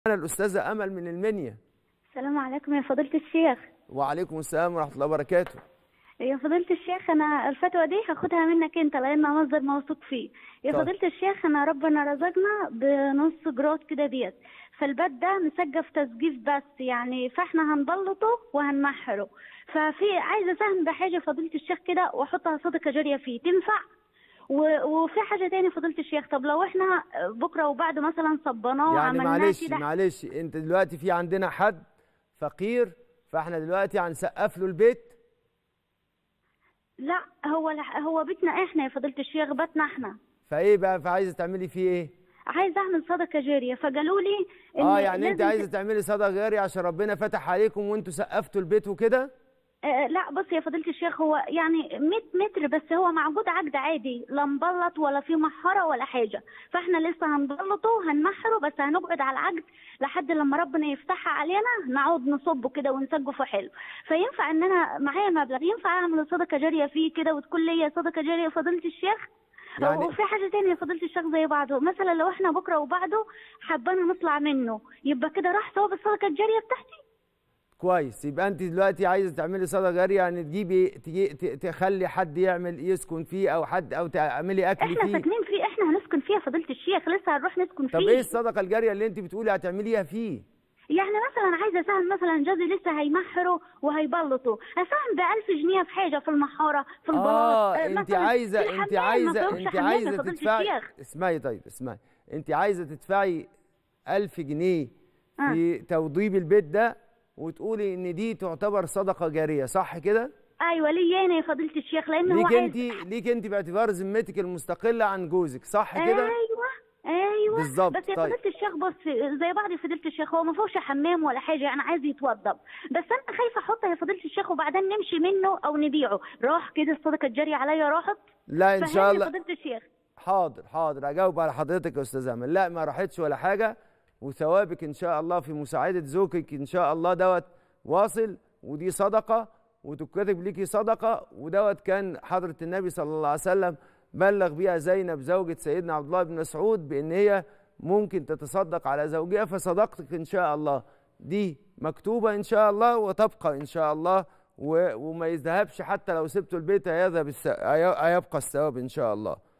أنا الأستاذة أمل من المنيا السلام عليكم يا فضيلة الشيخ وعليكم السلام ورحمة الله وبركاته يا فضيلة الشيخ أنا الفتوى دي هاخدها منك أنت لأنها مصدر موثوق فيه يا طيب. فضيلة الشيخ أنا ربنا رزقنا بنص جراد كده ديت فالباب ده مسجف تسجيف بس يعني فاحنا هنبلطه وهنمحره ففي عايزة أساهم بحاجة فضيلة الشيخ كده وأحطها صدقة جارية فيه تنفع و- وفي حاجة تاني فضيلة الشيخ طب لو احنا بكرة وبعده مثلا صبناه يعني وعملناه معلش كده معلش أنت دلوقتي في عندنا حد فقير فإحنا دلوقتي هنسقف له البيت لا هو هو بيتنا احنا يا فضيلة الشيخ بيتنا احنا فإيه بقى فعايزة تعملي فيه إيه؟ عايز اعمل صدقه جاريه فقالوا لي إن اه يعني انت لازم عايزه تعملي صدقه غيري عشان ربنا فتح عليكم وانتوا سقفتوا البيت وكده آه لا بص يا فضيله الشيخ هو يعني 100 متر بس هو معقود عقد عادي لا مبلط ولا في محاره ولا حاجه فاحنا لسه هنبلطه هنمحره بس هنقعد على العقد لحد لما ربنا يفتحها علينا نقعد نصبه كده ونسقفه حلو فينفع ان انا معايا مبلغ ينفع اعمل صدقه جاريه فيه كده وتكون ليا صدقه جاريه فضيله الشيخ يعني- وفي حاجه تانية يا فضيله الشيخ زي بعضه مثلا لو احنا بكره وبعده حبانا نطلع منه يبقى كده راح ثواب الصدقه الجاريه بتاعتي كويس يبقى انت دلوقتي عايزه تعملي صدقه جاريه يعني تجيبي تجي ت- تخلي حد يعمل يسكن فيه او حد او تعملي اكل احنا فيه ساكنين فيه احنا هنسكن فيه يا فضيله الشيخ لسه هنروح نسكن طب فيه ايه الصدقه الجاريه اللي انت بتقولي هتعمليها فيه يعني مثلا عايزه اساهم مثلا جوزي لسه هيمحره وهيبلطه اساهم ب 1000 جنيه في حاجه في المحاره في البلاط اه آه، انت مثلاً عايزه في انت الحمام، ما عايزه فيهوش انت حمام يا عايزه فضيلة تدفعي الشيخ. اسمعي طيب اسمعي انت عايزه تدفعي 1000 جنيه في توضيب البيت ده وتقولي ان دي تعتبر صدقه جاريه صح كده ايوه ليا انا يا فضيله الشيخ لان هو ليك عايز انت ليك انت باعتبار ذمتك المستقله عن جوزك صح كده ايوه ايوه بالظبط، بس يا طيب. فضيله الشيخ بص زي بعض يا فضيله الشيخ هو ما فيهوش حمام ولا حاجه يعني عايز يتوضب بس انا خايفه احطها يا فضيله الشيخ وبعدين نمشي منه او نبيعه راح كده الصدقه الجاريه عليا راحت لا ان شاء فهمني الله يا فضيله الشيخ حاضر حاضر اجاوب على حضرتك يا استاذ امل لا ما راحتش ولا حاجه وثوابك ان شاء الله في مساعده زوجك ان شاء الله دوت واصل ودي صدقه وتكتب ليكي صدقه ودوت كان حضره النبي صلى الله عليه وسلم بلغ بيها زينب زوجة سيدنا عبد الله بن مسعود بان هي ممكن تتصدق على زوجها فصدقتك ان شاء الله دي مكتوبه ان شاء الله وتبقى ان شاء الله و- وما يذهبش حتى لو سبتوا البيت هيذهب الس- هيبقى الثواب ان شاء الله